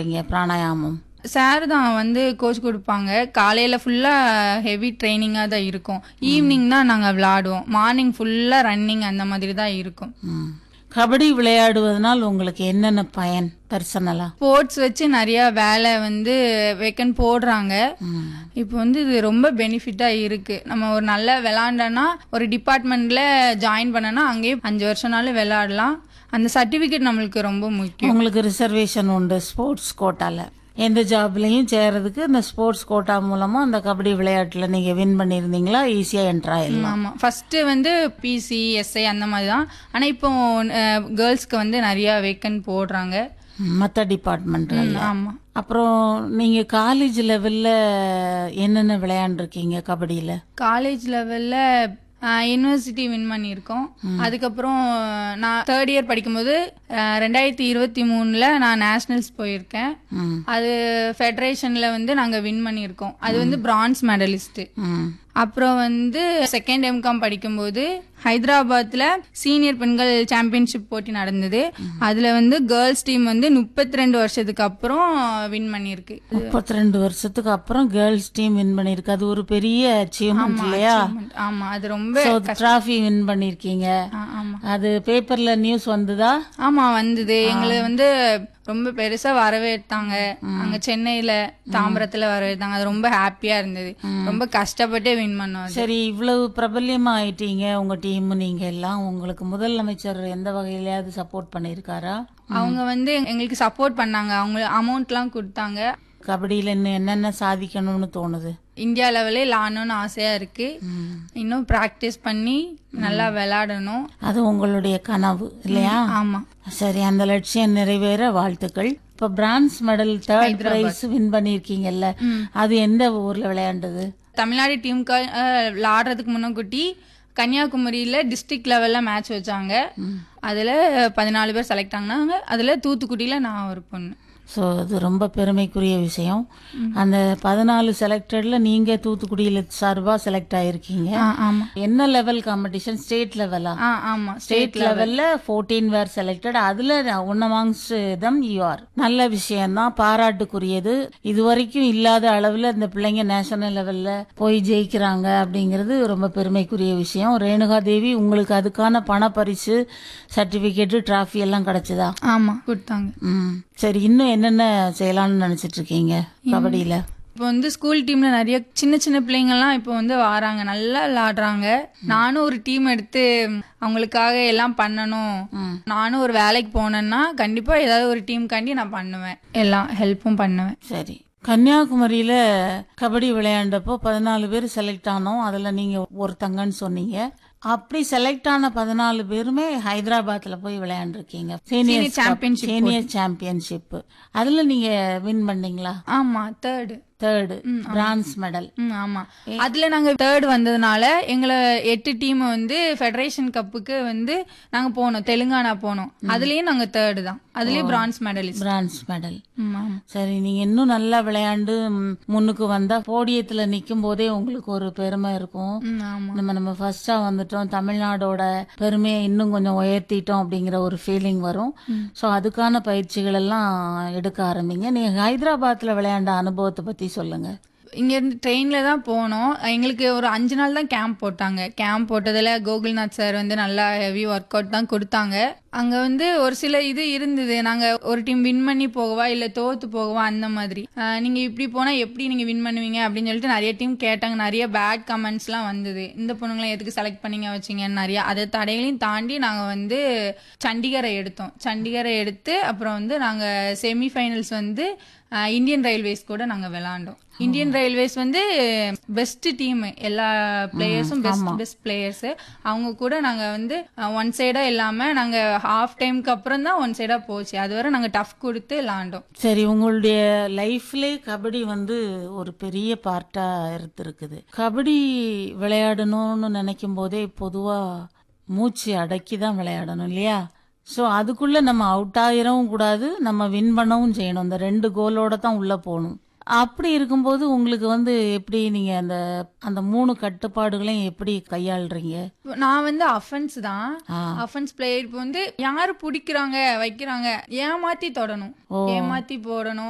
பண்றீங்க பிராணாயாமம் சார் தான் வந்து கோச் கொடுப்பாங்க காலையில் ஃபுல்லாக ஹெவி ட்ரைனிங்காக தான் இருக்கும் ஈவினிங் தான் நாங்கள் விளாடுவோம் மார்னிங் ஃபுல்லாக ரன்னிங் அந்த மாதிரி தான் இருக்கும் ம். கபடி விளையாடுவதனால் உங்களுக்கு என்னென்ன பயன் பர்சனலா ஸ்போர்ட்ஸ் வச்சு நிறைய வேலை வந்து வேக்கன் போடுறாங்க இப்போ வந்து இது ரொம்ப பெனிஃபிட்டாக இருக்கு நம்ம ஒரு நல்ல விளாண்டோன்னா ஒரு டிபார்ட்மெண்ட்ல ஜாயின் பண்ணனா அங்கேயே அஞ்சு வருஷம்னாலும் விளையாடலாம் அந்த சர்டிஃபிகேட் நம்மளுக்கு ரொம்ப முக்கியம் உங்களுக்கு ரிசர்வேஷன் உண்டு ஸ்போர்ட்ஸ் கோட்டால எந்த ஜாப்லயும் சேர்றதுக்கு இந்த ஸ்போர்ட்ஸ் கோட்டா மூலமா அந்த கபடி விளையாட்டுல நீங்க வின் பண்ணியிருந்தீங்களா ஈஸியா என்ட்ரு ஆயிடலாம் ஆமாம் ஃபர்ஸ்ட் வந்து பிசி எஸ்ஐ அந்த மாதிரி தான் ஆனால் இப்போ கேர்ள்ஸ்க்கு வந்து நிறைய வேக்கன் போடுறாங்க மற்ற டிபார்ட்மெண்ட்ல ஆமாம் அப்புறம் நீங்க காலேஜ் லெவல்ல என்னென்ன விளையாண்டுருக்கீங்க கபடியில காலேஜ் லெவலில் யூனிவர்சிட்டி வின் பண்ணியிருக்கோம் அதுக்கப்புறம் நான் தேர்ட் இயர் படிக்கும்போது அஹ், ரெண்டாயிரத்தி இருபத்தி மூணில் நான் நேஷ்னல்ஸ் போயிருக்கேன் ம். அது ஃபெடரேஷனில் வந்து நாங்கள் வின் பண்ணியிருக்கோம் அது வந்து பிரான்ஸ் மெடலிஸ்ட்டு ம். அப்புறம் வந்து செகண்ட் எம்காம் படிக்கும்போது ஹைதராபாத்ல சீனியர் பெண்கள் சாம்பியன்ஷிப் போட்டி நடந்தது அதுல வந்து கேர்ள்ஸ் டீம் வந்து முப்பத்தி ரெண்டு வருஷத்துக்கு அப்புறம் வின் பண்ணியிருக்கு முப்பத்தி ரெண்டு வருஷத்துக்கு அப்புறம் கேர்ள்ஸ் டீம் வின் பண்ணிருக்கு அது ஒரு பெரிய அச்சீவ்மெண்ட் இல்லையா ஆமா அது ரொம்ப டிராஃபி வின் பண்ணிருக்கீங்க ஆ, ஆமா அது பேப்பர்ல நியூஸ் வந்ததா ஆமா வந்தது எங்களை வந்து ரொம்ப பெருசா வரவேற்றாங்க அங்க சென்னையில தாம்பரத்துல வரவேற்றாங்க அது ரொம்ப ஹாப்பியா இருந்தது ரொம்ப கஷ்டப்பட்டு வின் பண்ணோம் அது. சரி இவ்வளவு பிரபல்யமா ஆயிட்டீங்க உங்க டீம் நீங்க எல்லாம் உங்களுக்கு முதலமைச்சர் எந்த வகையிலயாவது சப்போர்ட் பண்ணிருக்காரா அவங்க வந்து எங்களுக்கு சப்போர்ட் பண்ணாங்க அவங்க அமௌண்ட்லாம் கொடுத்தாங்க கபடியில இன்னும் என்னென்ன சாதிக்கணும்னு தோணுது இந்தியா லெவலே விளாடணும்னு ஆசையா இருக்கு இன்னும் ப்ராக்டிஸ் பண்ணி நல்லா விளையாடணும் அது உங்களுடைய கனவு இல்லையா ஆமா சரி அந்த லட்சியம் நிறைவேற வாழ்த்துக்கள் இப்ப bronze medal third prize win பண்ணிருக்கீங்கல்ல அது எந்த ஊர்ல விளையாண்டது தமிழ்நாடு டீமுக்கு விளாடுறதுக்கு முன்னக்கூட்டி கன்னியாகுமரியில டிஸ்ட்ரிக்ட் லெவல்ல மேட்ச் வச்சாங்க அதுல பதினாலு பேர் செலக்ட் ஆனாங்க அதுல தூத்துக்குடியில நான் ஒரு பொண்ணு ஸோ அது ரொம்ப பெருமைக்குரிய விஷயம் அந்த பதினாலு செலக்டட்ல நீங்க தூத்துக்குடியில சார்பா செலக்ட் ஆயிருக்கீங்க ஆ, ஆமா என்ன லெவல் காம்படிஷன் ஸ்டேட் லெவலா ஆ ஆமா ஸ்டேட் லெவல்ல 14 வேர் செலக்டட் அதுல one amongst them you are நல்ல விஷயம்தான் பாராட்டுக்குரியது இது வரைக்கும் இல்லாத அளவுல இந்த பிள்ளைங்க நேஷனல் லெவல்ல போய் ஜெயிக்கிறாங்க அப்படிங்கிறது ரொம்ப பெருமைக்குரிய விஷயம் ரேணுகா தேவி உங்களுக்கு அதுக்கான பண பரிசு சர்டிபிகேட் டிராஃபி எல்லாம் கிடைச்சதா ஆமா கொடுத்தாங்க ம் சரி இன்னும் என்னென்ன செய்யலாம்னு நினைச்சிட்டு இருக்கீங்க கபடியில இப்போ வந்து ஸ்கூல் டீம்ல நிறைய சின்ன சின்ன பிள்ளைங்கள்லாம் இப்போ வந்து வராங்க நல்லா விளாடுறாங்க நானும் ஒரு டீம் எடுத்து அவங்களுக்காக எல்லாம் பண்ணணும் நானும் ஒரு வேலைக்கு போனேன்னா கண்டிப்பா ஏதாவது ஒரு டீமுக்காண்டி நான் பண்ணுவேன் எல்லாம் ஹெல்ப்பும் பண்ணுவேன் சரி கன்னியாகுமரியில கபடி விளையாண்டப்போ பதினாலு பேர் செலக்ட் ஆனோம் அதுல நீங்க ஒருத்தங்கன்னு சொன்னீங்க அப்படி செலக்ட் ஆன பதினாலு பேருமே ஹைதராபாத்ல போய் விளையாண்டுருக்கீங்க சீனியர் championship சீனியர் சாம்பியன்ஷிப் அதுல நீங்க வின் பண்ணீங்களா ஆமா தேர்டு தேர்டு பிரான்ஸ் மெடல் ம் ஆமா அதுல நாங்க தேர்ட் வந்ததுனால எங்களை எட்டு டீம் வந்து ஃபெடரேஷன் கப்புக்கு வந்து நாங்க போனோம் தெலுங்கானா போனோம் அதுலயும் நாங்க தேர்டு தான் அதுலயும் பிரான்ஸ் மெடலிஸ்ட் பிரான்ஸ் மெடல் ஆமா சரி நீங்க இன்னும் நல்லா விளையாண்டு ம், முன்னுக்கு வந்தா போடியத்துல நிக்கும் போதே உங்களுக்கு ஒரு பெருமை இருக்கும் ம், ஆமா நம்ம நம்ம ஃபர்ஸ்டா வந்துட்டோம் தமிழ்நாடோட பெருமையை இன்னும் கொஞ்சம் உயர்த்திட்டோம் அப்படிங்கிற ஒரு ஃபீலிங் வரும் ஸோ அதுக்கான பயிற்சிகள் எல்லாம் எடுக்க ஆரம்பிங்க நீங்க ஹைதராபாத்ல விளையாண்ட அனுபவத்தை பத்தி சொல்லுங்க இங்க இருந்து ட்ரெயின்ல தான் போனோம் எங்களுக்கு ஒரு அஞ்சு நாள் தான் கேம்ப் போட்டாங்க கேம்ப் போட்டதுல கோகுல்நாத் சார் வந்து நல்லா ஹெவி ஒர்க் அவுட் தான் கொடுத்தாங்க அங்க வந்து ஒரு சில இது இருந்தது நாங்க ஒரு டீம் வின் பண்ணி போகவா இல்ல தோத்து போகவா அந்த மாதிரி அஹ், நீங்க இப்படி போனா எப்படி நீங்க வின் பண்ணுவீங்க அப்படின்னு சொல்லிட்டு நிறைய டீம் கேட்டாங்க நிறைய பேட் கமெண்ட்ஸ்லாம் வந்தது இந்த பொண்ணுங்களை எதுக்கு செலக்ட் பண்ணீங்க வச்சீங்கன்னு நிறைய அதை தடைகளையும் தாண்டி நாங்க வந்து சண்டிகரை எடுத்தோம் சண்டிகரை எடுத்து அப்புறம் வந்து நாங்க செமிஃபைனல்ஸ் வந்து அஹ், இந்தியன் ரயில்வேஸ் கூட நாங்க விளாண்டோம் இந்தியன் ரயில்வேஸ் வந்து பெஸ்ட் டீம் எல்லா பிளேயர்ஸும் பெஸ்ட் பெஸ்ட் பிளேயர்ஸ் அவங்க கூட நாங்க வந்து ஒன் சைடா இல்லாம நாங்க ஹாஃப் டைம்க்கு அப்புறம் தான் ஒன் சைடா போச்சு அதுவரை நாங்க டஃப் கொடுத்து விளாண்டோம் சரி உங்களுடைய லைஃப்லே கபடி வந்து ஒரு பெரிய பார்ட்டா இருந்திருக்குது கபடி விளையாடணும்னு நினைக்கும் போதே பொதுவா மூச்சு அடக்கி தான் விளையாடணும் இல்லையா ஸோ அதுக்குள்ள நம்ம அவுட் ஆயிரவும் கூடாது நம்ம வின் பண்ணவும் செய்யணும் இந்த ரெண்டு கோலோட தான் உள்ள போகணும் அப்படி இருக்கும்போது உங்களுக்கு வந்து எப்படி நீங்க அந்த அந்த மூணு கட்டுப்பாடுகளையும் எப்படி கையாளுறீங்க நான் வந்து அஃபென்ஸ் தான் ஆ. அஃபென்ஸ் பிளேயர் இப்போ வந்து யாரு பிடிக்கிறாங்க வைக்கிறாங்க ஏமாத்தி தொடணும் ஏமாத்தி போடணும்